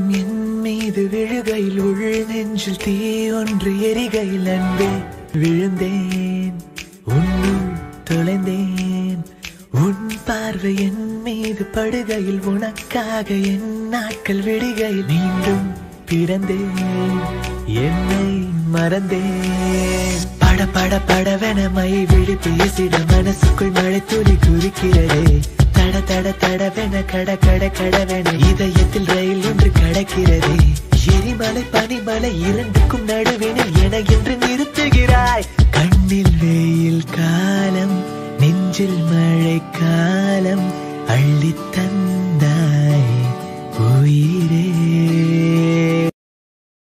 என் மீது விழுகையில் உள் நெஞ்சில் தீ ஒன்று எரிகையில் அன்பே விழுந்தேன் உன்னுள் தொலைந்தேன் உன் பார்வை என் மீது படுகையில் உனக்காக என் நாட்கள் விடுகையில் மீண்டும் பிறந்தேன் என்னை மறந்தேன் பட பட படவென மை விழி பேசிட மனசுக்குள் மழை துளி குறிக்கிறதே தட தட தடவென கட கட கடவென இதயத்தில் ரயில் ஒன்று கடக்கிறதே எரிமலை பனிமலை இரண்டுக்கும் நடுவினில் என என்று நிறுத்துகிறாய்